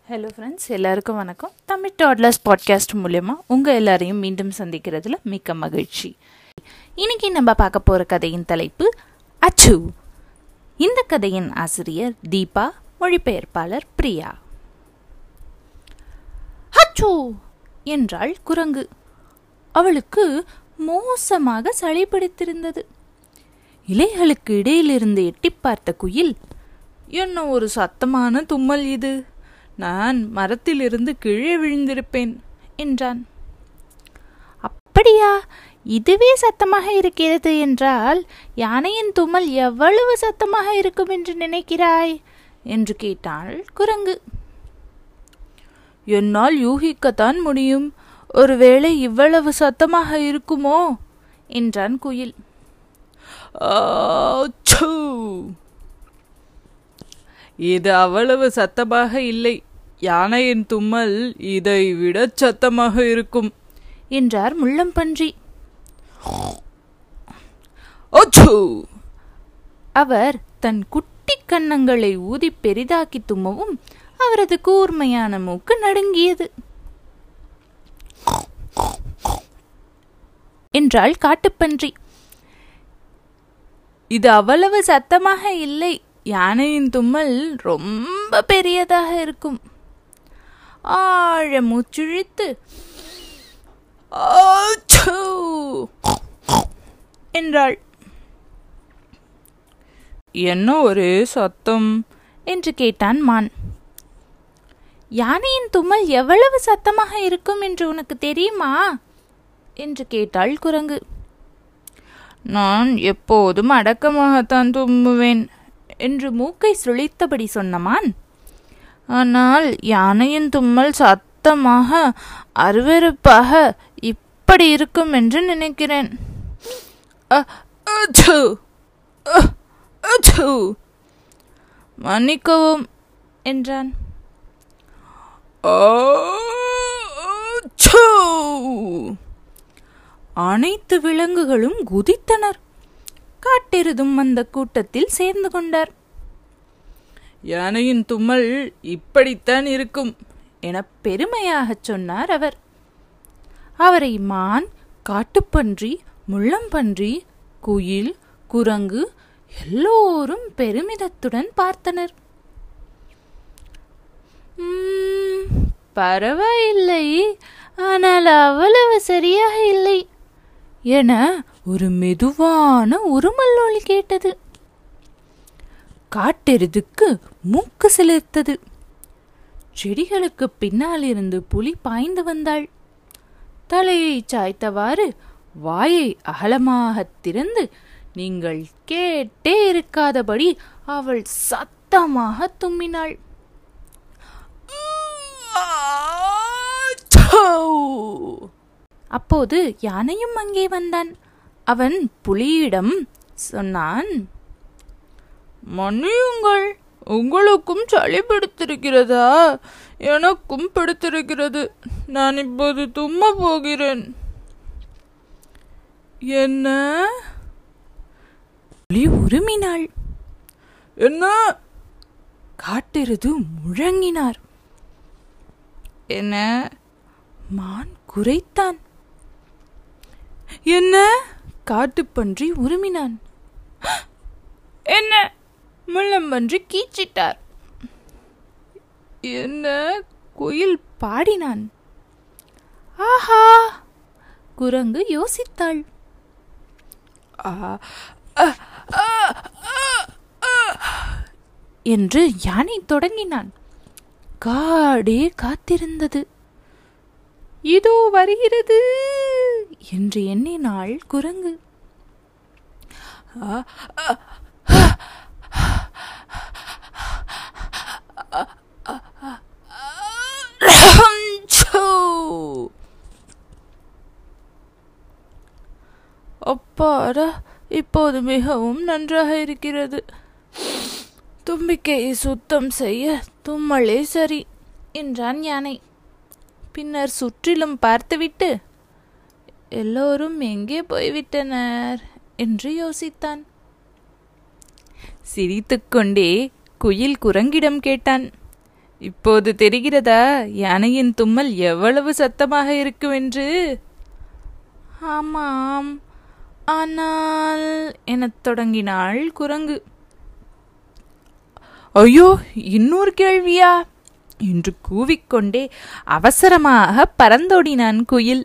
Hello friends எல்லாருக்கும் வணக்கம் Tamil toddlers podcast மூலயமா உங்கள் எல்லாரையும் மீண்டும் சந்திக்கிறதுல மிக்க மகிழ்ச்சி இன்னைக்கு நம்ம பார்க்க போகிற கதையின் தலைப்பு அச்சு இந்த கதையின் ஆசிரியர் தீபா மொழிபெயர்ப்பாளர் பிரியா அச்சு என்றாள் குரங்கு அவளுக்கு மோசமாக சளி பிடித்திருந்தது இலைகளுக்கு இடையிலிருந்து எட்டி பார்த்த குயில் என்ன ஒரு சத்தமான தும்மல் இது நான் மரத்திலிருந்து கீழே விழுந்திருப்பேன் என்றான் அப்படியா இதுவே சத்தமாக இருக்கிறது என்றால் யானையின் தும்மல் எவ்வளவு சத்தமாக இருக்கும் என்று நினைக்கிறாய் என்று கேட்டாள் குரங்கு என்னால் யூகிக்கத்தான் முடியும் ஒருவேளை இவ்வளவு சத்தமாக இருக்குமோ என்றான் குயில் ஆச்சூ! இது அவ்வளவு சத்தமாக இல்லை யானையின் தும்மல் இதை விட சத்தமாக இருக்கும் என்றார் முள்ளம்பன்றி அச்சூ! அவர் தன் குட்டி கன்னங்களை ஊதி பெரிதாக்கி தும்மவும் அவரது கூர்மையான மூக்கு நடுங்கியது என்றாள் காட்டுப்பன்றி இது அவ்வளவு சத்தமாக இல்லை யானையின் தும்மல் ரொம்ப பெரியதாக இருக்கும் ஆழ மூச்சிழித்து ஆச்சூ! என்றாள் என்ன ஒரு சத்தம் என்று கேட்டான் மான் யானையின் தும்மல் எவ்வளவு சத்தமாக இருக்கும் என்று உனக்கு தெரியுமா என்று கேட்டாள் குரங்கு நான் எப்போதும் அடக்கமாகத்தான் தும்முவேன் என்று மூக்கை சுழித்தபடி சொன்னமான் ஆனால் யானையின் தும்மல் சத்தமாக அருவருப்பாக இப்படி இருக்கும் என்று நினைக்கிறேன் அ, அச்சோ! அ, அச்சோ! மன்னிக்கவும் என்றான் ஆச்சோ! அனைத்து விலங்குகளும் குதித்தனர் காட்டெருதும் அந்த கூட்டத்தில் சேர்ந்து கொண்டார் யானையின் தும்மல் இப்படித்தான் இருக்கும் என பெருமையாகச் சொன்னார் அவர் அவரை மான் காட்டுப்பன்றி முள்ளம்பன்றி குயில் குரங்கு எல்லோரும் பெருமிதத்துடன் பார்த்தனர் "ம்ம், பரவாயில்லை ஆனால் அவ்வளவு சரியாக இல்லை என ஒரு மெதுவான உருமல் ஒலி கேட்டது காட்டெருதுக்கு மூக்கு சிலிர்த்தது செடிகளுக்கு பின்னால் இருந்து புலி பாய்ந்து வந்தாள் தலையை சாய்த்தவாறு வாயை அகலமாகத் திறந்து நீங்கள் கேட்டே இருக்காதபடி அவள் சத்தமாக தும்மினாள் அப்போது யானையும் அங்கே வந்தான் அவன் புலியிடம் சொன்னான் மன்னியுங்கள் உங்களுக்கும் சளி பிடித்திருக்கிறதா எனக்கும் பிடித்திருக்கிறது நான் இப்போது தும்ம போகிறேன் என்ன புலி உருமினாள் என்ன காட்டெருது முழங்கினார் என்ன மான் குரைத்தான் என்ன காட்டுப்பன்றி உருமினான் என்ன முள்ளம்பன்றி கீச்சிட்டார் என்ன குயில் பாடினான் ஆஹா குரங்கு யோசித்தாள் ஆ, அ, அ, அ, அ, என்று யானை தொடங்கினான் காடே காத்திருந்தது இதோ வருகிறது என்று எண்ணினாள் குரங்கு ஆ, அ, அச்சோ! அப்பாடா இப்போது மிகவும் நன்றாக இருக்கிறது தும்பிக்கையை சுத்தம் செய்ய தும்மலே சரி என்றான் யானை பின்னர் சுற்றிலும் பார்த்துவிட்டு எல்லோரும் எங்கே போய்விட்டனர் என்று யோசித்தான் சிரித்துக்கொண்டே குயில் குரங்கிடம் கேட்டான் இப்போது தெரிகிறதா யானையின் தும்மல் எவ்வளவு சத்தமாக இருக்கும் என்று ஆமாம் ஆனால் எனத் தொடங்கினாள் குரங்கு ஐயோ இன்னொரு கேள்வியா என்று கூவிக்கொண்டே அவசரமாக பறந்தோடினான் குயில்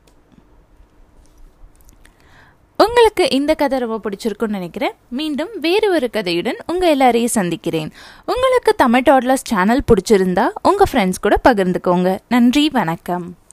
உங்களுக்கு இந்த கதை ரொம்ப பிடிச்சிருக்கும்னு நினைக்கிறேன் மீண்டும் வேறு ஒரு கதையுடன் உங்கள் எல்லாரையும் சந்திக்கிறேன் உங்களுக்கு தமிழ் டாட்லர்ஸ் சேனல் பிடிச்சிருந்தா உங்கள் ஃப்ரெண்ட்ஸ் கூட பகிர்ந்துக்கோங்க நன்றி வணக்கம்